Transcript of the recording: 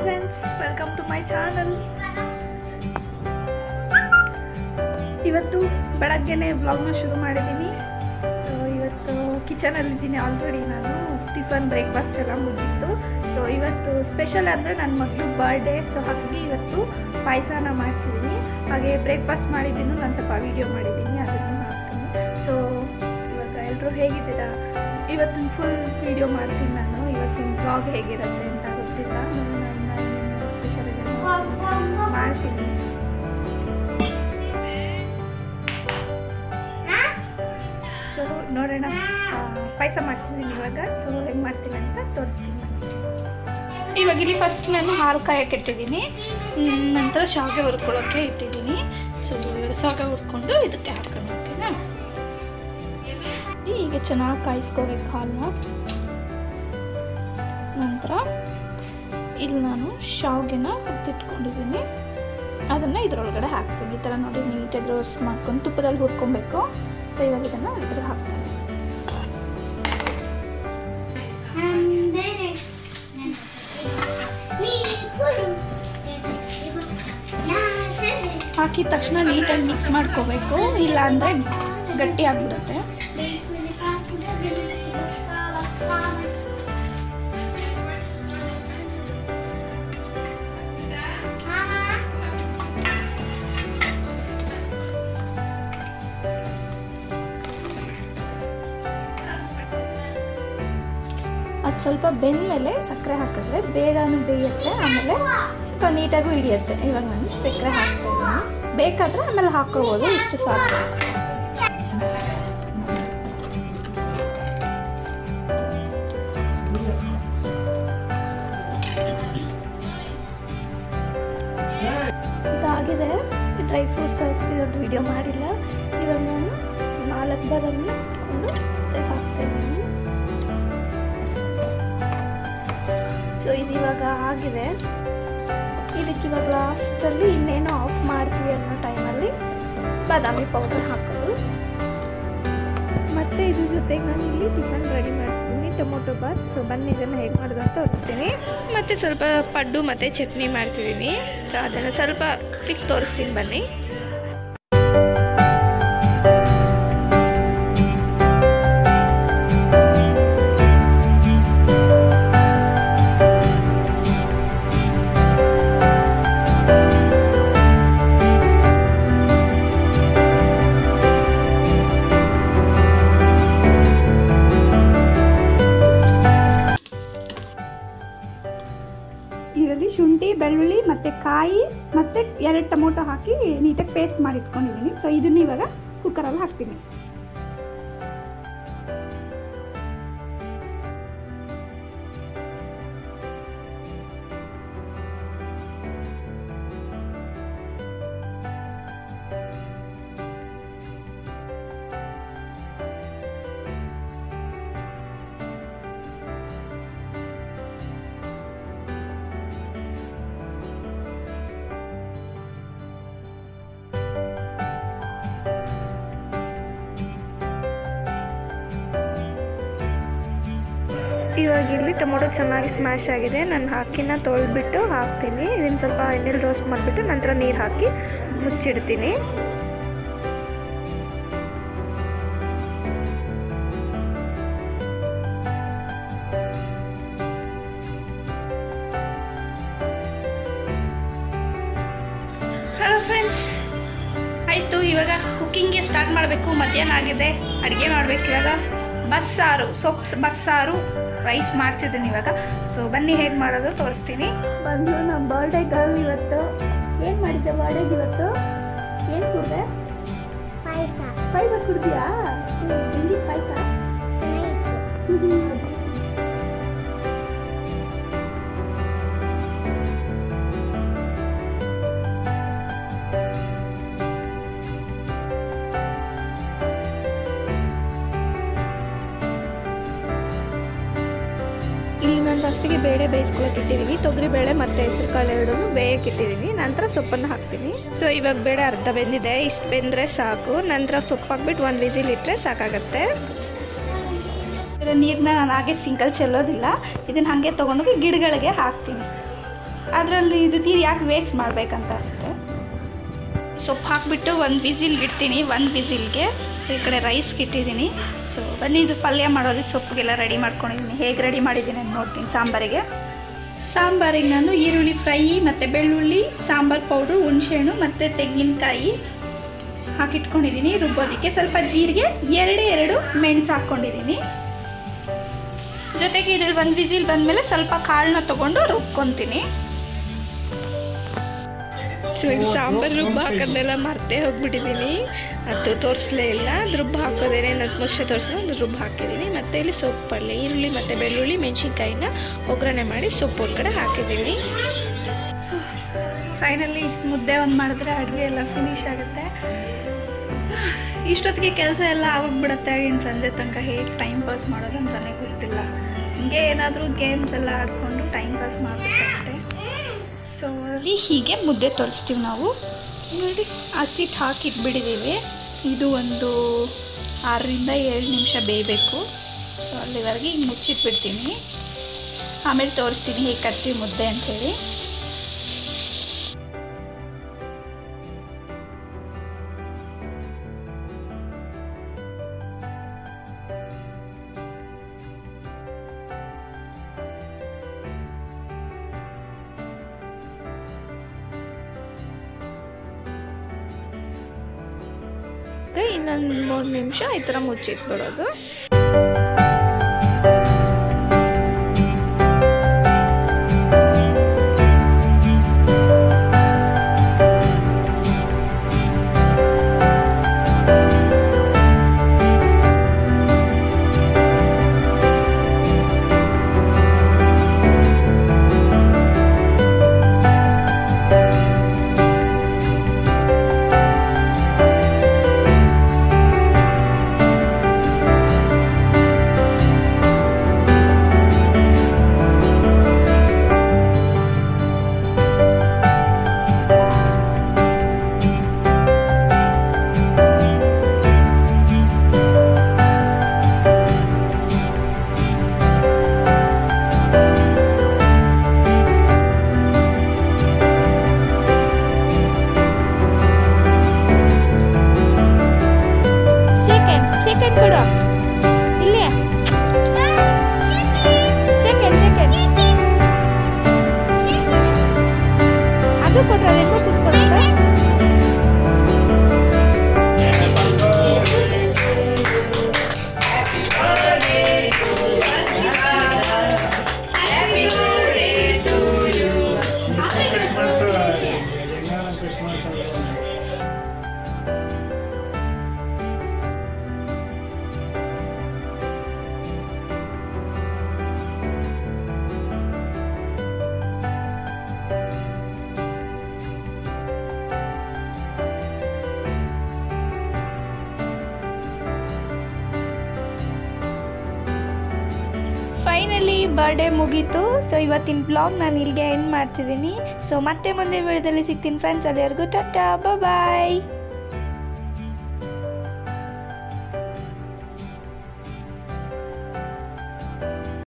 friends welcome to my channel ಇವತ್ತು ಬೆಳಗ್ಗೆನೆ ಬ್ಲಾಗ್ನ ಶುರು ಮಾಡಿದ್ದೀನಿ ಸೊ ಇವತ್ತು ಕಿಚನಲ್ಲಿದ್ದೀನಿ ಆಲ್ರೆಡಿ ನಾನು ಟಿಫನ್ ಬ್ರೇಕ್ಫಾಸ್ಟ್ ಎಲ್ಲ ಮುಗಿತ್ತು ಸೊ ಇವತ್ತು ಸ್ಪೆಷಲ್ ಅಂದರೆ ನನ್ನ ಮಗಳು ಬರ್ಡೇ ಸೊ ಹಾಗಾಗಿ ಇವತ್ತು ಪಾಯಸನ ಮಾಡ್ತಿದ್ದೀನಿ ಹಾಗೆ ಬ್ರೇಕ್ಫಾಸ್ಟ್ ಮಾಡಿದ್ದೀನಿ ನಾನು ಸ್ವಲ್ಪ ವೀಡಿಯೋ ಮಾಡಿದ್ದೀನಿ ಅದನ್ನು ಹಾಕ್ತೀನಿ ಸೊ ಇವಾಗ ಎಲ್ಲರೂ ಹೇಗಿದ್ದೀರಾ ಇವತ್ತಿನ ಫುಲ್ ವೀಡಿಯೋ ಮಾಡ್ತೀನಿ ನಾನು ಇವತ್ತಿನ ಬ್ಲಾಗ್ ಹೇಗಿರುತ್ತೆ ಅಂತ ಗೊತ್ತಿಲ್ಲ ನಾನು ಸ್ಪೆಷಲ್ ಮಾಡ್ತೀನಿ ಸೊ ನೋಡೋಣ ಪಾಯಸ ಮಾಡ್ತಿದ್ದೀನಿ ಇವಾಗ ಸೊ ಹೆಂಗೆ ಮಾಡ್ತೀನಿ ಅಂತ ತೋರಿಸ್ತೀನಿ ಇವಾಗ ಇಲ್ಲಿ ಫಸ್ಟ್ ನಾನು ಹಾಲು ಕಾಯಕ್ಕೆ ಇಟ್ಟಿದ್ದೀನಿ ಹ್ಮ್, ನಂತರ ಶಾವಿಗೆ ಹುರ್ಕೊಳ್ಳೋಕ್ಕೆ ಇಟ್ಟಿದ್ದೀನಿ ಸೊ ಇವಾಗ ಶಾವಿಗೆ ಹುರ್ಕೊಂಡು ಇದಕ್ಕೆ ಹಾಕೊಂಡು ಓಕೆನಾ ಈಗ ಚೆನ್ನಾಗಿ ಕಾಯಿಸ್ಕೋಬೇಕು ಹಾಲನ್ನ ನಂತರ ಇಲ್ಲಿ ನಾನು ಶಾವಿಗೆನ ಹುರಿದಿಟ್ಕೊಂಡಿದ್ದೀನಿ ಅದನ್ನು ಇದರೊಳಗಡೆ ಹಾಕ್ತೀನಿ ಈ ಥರ ನೋಡಿ ನೀಟಾಗಿ ರೋಸ್ಟ್ ಮಾಡ್ಕೊಂಡು ತುಪ್ಪದಲ್ಲಿ ಹುರ್ಕೊಬೇಕು ಸೊ ಇವಾಗ ಇದನ್ನು ಇದ್ರಲ್ಲಿ ಹಾಕ್ತೀನಿ ಹಾಕಿದ ತಕ್ಷಣ ನೀಟಾಗಿ ಮಿಕ್ಸ್ ಮಾಡ್ಕೋಬೇಕು ಇಲ್ಲ ಅಂದರೆ ಗಟ್ಟಿ ಆಗಿಬಿಡುತ್ತೆ ಅದು ಸ್ವಲ್ಪ ಬೆಂದಮೇಲೆ ಸಕ್ಕರೆ ಹಾಕಿದ್ರೆ ಬೇಗನೂ ಬೇಯುತ್ತೆ ಆಮೇಲೆ ಸ್ವಲ್ಪ ನೀಟಾಗೂ ಹಿಡಿಯುತ್ತೆ ಇವಾಗ ನಾನು ಸಕ್ಕರೆ ಹಾಕ್ತಿದ್ದೀನಿ ಬೇಕಾದರೆ ಆಮೇಲೆ ಹಾಕೋಬೋದು ಇಷ್ಟು ಸಾಕು ಇದಾಗಿದೆ ಡ್ರೈ ಫ್ರೂಟ್ಸ್ ಹಾಕ್ತಿರೋದು ವಿಡಿಯೋ ಮಾಡಿಲ್ಲ ಇವಾಗ ನಾನು ನಾಲ್ಕು ಬಾದಾಮಿ ಇಟ್ಕೊಂಡು ಹಾಕ್ತಾಯಿದ್ದೀನಿ ಸೊ ಇದು ಇವಾಗ ಆಗಿದೆ ಇದಕ್ಕೆ ಇವಾಗ ಲಾಸ್ಟಲ್ಲಿ ಇನ್ನೇನೋ ಆಫ್ ಮಾಡ್ತೀವಿ ಅನ್ನೋ ಟೈಮಲ್ಲಿ ಬಾದಾಮಿ ಪೌಡರ್ ಹಾಕೋದು ಮತ್ತು ಇದ್ರ ಜೊತೆಗೆ ನಾನು ಇಲ್ಲಿ ಟಿಫನ್ ರೆಡಿ ಮಾಡ್ತೀನಿ ಟೊಮೊಟೊ ಬಾತ್ ಸೊ ಬನ್ನಿ ಇದನ್ನು ಹೇಗೆ ಮಾಡೋದು ಅಂತ ತೋರಿಸ್ತೀನಿ ಮತ್ತು ಸ್ವಲ್ಪ ಪಡ್ಡು ಮತ್ತು ಚಟ್ನಿ ಮಾಡ್ತಿದ್ದೀನಿ ಸೊ ಅದನ್ನು ಸ್ವಲ್ಪ ಕ್ಲಿಕ್ ತೋರಿಸ್ತೀನಿ ಬನ್ನಿ ಇದರಲ್ಲಿ ಶುಂಠಿ ಬೆಳ್ಳುಳ್ಳಿ ಮತ್ತು ಕಾಯಿ ಮತ್ತು ಎರಡು ಟೊಮೊಟೊ ಹಾಕಿ ನೀಟಾಗಿ ಪೇಸ್ಟ್ ಮಾಡಿ ಇಟ್ಕೊಂಡಿದ್ದೀನಿ ಸೊ ಇದನ್ನು ಇವಾಗ ಕುಕ್ಕರಲ್ಲಿ ಹಾಕ್ತೀನಿ ಇವಾಗ ಇಲ್ಲಿ ಟೊಮೊಟೊ ಚೆನ್ನಾಗಿ ಸ್ಮ್ಯಾಶ್ ಆಗಿದೆ ನಾನು ಹಾಕಿನ ತೊಳೆದ್ಬಿಟ್ಟು ಹಾಕ್ತೀನಿ ಇದನ್ನು ಸ್ವಲ್ಪ ಎಣ್ಣೆಲಿ ರೋಸ್ಟ್ ಮಾಡಿಬಿಟ್ಟು ನಂತರ ನೀರು ಹಾಕಿ ಮುಚ್ಚಿಡ್ತೀನಿ ಹಲೋ ಫ್ರೆಂಡ್ಸ್ ಆಯಿತು ಇವಾಗ ಕುಕ್ಕಿಂಗ್ಗೆ ಸ್ಟಾರ್ಟ್ ಮಾಡಬೇಕು ಮಧ್ಯಾಹ್ನ ಆಗಿದೆ ಅಡುಗೆ ಮಾಡಬೇಕು ಇವಾಗ ಬಸ್ಸಾರು ಸೊಪ್ಪು ಬಸ್ಸಾರು ರೈಸ್ ಮಾಡ್ತಿದ್ದೀನಿ ಇವಾಗ ಸೊ ಬನ್ನಿ ಹೇಗೆ ಮಾಡೋದು ತೋರಿಸ್ತೀನಿ ಬಂದು ನಮ್ಮ ಬರ್ಡೇ ಗರ್ಲ್ ಇವತ್ತು ಏನು ಮಾಡಿದ್ದೆ ಬರ್ಡೇಗೆ ಇವತ್ತು ಏನು ಕುಡ್ದೆ ಪಾಯಸ ಪಾಯಸ ಕುಡ್ದಿಯಾ ಹಿಂದಿ ಪಾಯಸ ಇಲ್ಲಿ ನಾನು ಫಸ್ಟಿಗೆ ಬೇಳೆ ಬೇಯಿಸ್ಕೊಳಕ್ಕೆ ಇಟ್ಟಿದ್ದೀನಿ ತೊಗರಿ ಬೇಳೆ ಮತ್ತು ಹೆಸರು ಕಾಳು ಎರಡೂ ಬೇಯಕ್ಕೆ ಇಟ್ಟಿದ್ದೀನಿ ನಂತರ ಸೊಪ್ಪನ್ನು ಹಾಕ್ತೀನಿ ಸೊ ಇವಾಗ ಬೇಳೆ ಅರ್ಧ ಬೆಂದಿದೆ ಇಷ್ಟು ಬೆಂದರೆ ಸಾಕು ನಂತರ ಸೊಪ್ಪು ಹಾಕ್ಬಿಟ್ಟು ಒಂದು ವಿಸಿಲ್ ಇಟ್ಟರೆ ಸಾಕಾಗತ್ತೆ ನೀರನ್ನ ನಾನು ಹಾಗೆ ಸಿಂಕಲ್ ಚೆಲ್ಲೋದಿಲ್ಲ ಇದನ್ನು ಹಾಗೆ ತೊಗೊಂಡೋಗಿ ಗಿಡಗಳಿಗೆ ಹಾಕ್ತೀನಿ ಅದರಲ್ಲಿ ಇದು ನೀರು ಯಾಕೆ ವೇಸ್ಟ್ ಮಾಡಬೇಕಂತ ಅಷ್ಟೇ ಸೊಪ್ಪು ಹಾಕಿಬಿಟ್ಟು ಒಂದು ವಿಸಿಲ್ಗೆ ಇಡ್ತೀನಿ ಒಂದು ವಿಸಿಲ್ಗೆ ಸೊ ಈ ಕಡೆ ರೈಸ್ಗೆ ಇಟ್ಟಿದ್ದೀನಿ ಸೊ ಬನ್ನಿ ಇದು ಪಲ್ಯ ಮಾಡೋದಕ್ಕೆ ಸೊಪ್ಪಿಗೆಲ್ಲ ರೆಡಿ ಮಾಡ್ಕೊಂಡಿದ್ದೀನಿ ಹೇಗೆ ರೆಡಿ ಮಾಡಿದ್ದೀನಿ ಅಂತ ನೋಡ್ತೀನಿ ಸಾಂಬಾರಿಗೆ ಸಾಂಬಾರಿಗೆ ನಾನು ಈರುಳ್ಳಿ ಫ್ರೈ ಮತ್ತು ಬೆಳ್ಳುಳ್ಳಿ ಸಾಂಬಾರು ಪೌಡ್ರು ಹುಣಸೆಹಣ್ಣು ಮತ್ತು ತೆಂಗಿನಕಾಯಿ ಹಾಕಿಟ್ಕೊಂಡಿದ್ದೀನಿ ರುಬ್ಬೋದಕ್ಕೆ ಸ್ವಲ್ಪ ಜೀರಿಗೆ ಎರಡೇ ಎರಡು ಮೆಣಸು ಹಾಕ್ಕೊಂಡಿದ್ದೀನಿ ಜೊತೆಗೆ ಇದ್ರಲ್ಲಿ ಒಂದು ವಿಸಿಲ್ ಬಂದಮೇಲೆ ಸ್ವಲ್ಪ ಕಾಳನ್ನ ತೊಗೊಂಡು ರುಬ್ಕೊತೀನಿ ಸೊ ಈಗ ಸಾಂಬಾರು ರುಬ್ಬ ಹಾಕೋದನ್ನೆಲ್ಲ ಮರ್ತೇ ಹೋಗ್ಬಿಟ್ಟಿದ್ದೀನಿ ಅದು ತೋರಿಸ್ಲೇ ಇಲ್ಲ ಅದು ರುಬ್ಬ ಹಾಕೋದೇನೆ ನಾನು ಮೊಸರು ತೋರಿಸಿದ್ರೆ ಒಂದು ರುಬ್ಬ ಹಾಕಿದ್ದೀನಿ ಮತ್ತು ಇಲ್ಲಿ ಸೊಪ್ಪಲ್ಲಿ ಈರುಳ್ಳಿ ಮತ್ತು ಬೆಳ್ಳುಳ್ಳಿ ಮೆಣಸಿನ್ಕಾಯಿನ ಒಗ್ಗರಣೆ ಮಾಡಿ ಸೊಪ್ಪು ಒಳಗಡೆ ಹಾಕಿದ್ದೀನಿ ಫೈನಲಿ ಮುದ್ದೆ ಒಂದು ಮಾಡಿದ್ರೆ ಅಡುಗೆ ಎಲ್ಲ ಫಿನಿಶ್ ಆಗುತ್ತೆ ಇಷ್ಟೊತ್ತಿಗೆ ಕೆಲಸ ಎಲ್ಲ ಆಗೋಗ್ಬಿಡುತ್ತೆ ಇನ್ನು ಸಂಜೆ ತನಕ ಹೇಗೆ ಟೈಮ್ ಪಾಸ್ ಮಾಡೋದು ಅಂತಲೇ ಗೊತ್ತಿಲ್ಲ ಹಿಂಗೆ ಏನಾದರೂ ಗೇಮ್ಸ್ ಎಲ್ಲ ಆಡ್ಕೊಂಡು ಟೈಮ್ ಪಾಸ್ ಮಾಡಬೇಕಷ್ಟೇ ಸೊ ಅಲ್ಲಿ ಹೀಗೆ ಮುದ್ದೆ ತೋರಿಸ್ತೀವಿ ನಾವು ನೋಡಿ ಹಸಿಟ್ಟು ಹಾಕಿಟ್ಬಿಟ್ಟಿದ್ದೀವಿ ಇದು ಒಂದು ಆರರಿಂದ ಏಳು ನಿಮಿಷ ಬೇಯಬೇಕು ಸೊ ಅಲ್ಲಿವರೆಗೆ ಹಿಂಗೆ ಮುಚ್ಚಿಟ್ಬಿಡ್ತೀನಿ ಆಮೇಲೆ ತೋರಿಸ್ತೀನಿ ಹೇಗೆ ಕಟ್ತೀವಿ ಮುದ್ದೆ ಅಂಥೇಳಿ ಇನ್ನೊಂದು ಮೂರು ನಿಮಿಷ ಈ ಥರ ಮುಚ್ಚಿಟ್ಬಿಡೋದು ಸೆಕೆಂಡ್ ಸೆಕೆಂಡ್ ಕೊಡು ಇಲ್ಲಿ ಸೆಕೆಂಡ್ ಸೆಕೆಂಡ್ ಅದು ಕೊಡ್ರೆ ಅದೆಲ್ಲ ಕೂತ್ಕೊಳ್ಳುತ್ತೆ ಫೈನಲಿ ಬರ್ಡೇ ಮುಗೀತು ಸೊ ಇವತ್ತಿನ ಬ್ಲಾಗ್ ನಾನು ಇಲ್ಲಿಗೆ ಎಂಡ್ ಮಾಡ್ತಿದ್ದೀನಿ ಸೊ ಮತ್ತೆ ಮುಂದಿನ ವಿಡಿಯೋದಲ್ಲಿ ಸಿಗ್ತೀನಿ ಫ್ರೆಂಡ್ಸ್ ಅಲ್ಲಿವರೆಗೂ ಟಾಟಾ ಬಾಯ್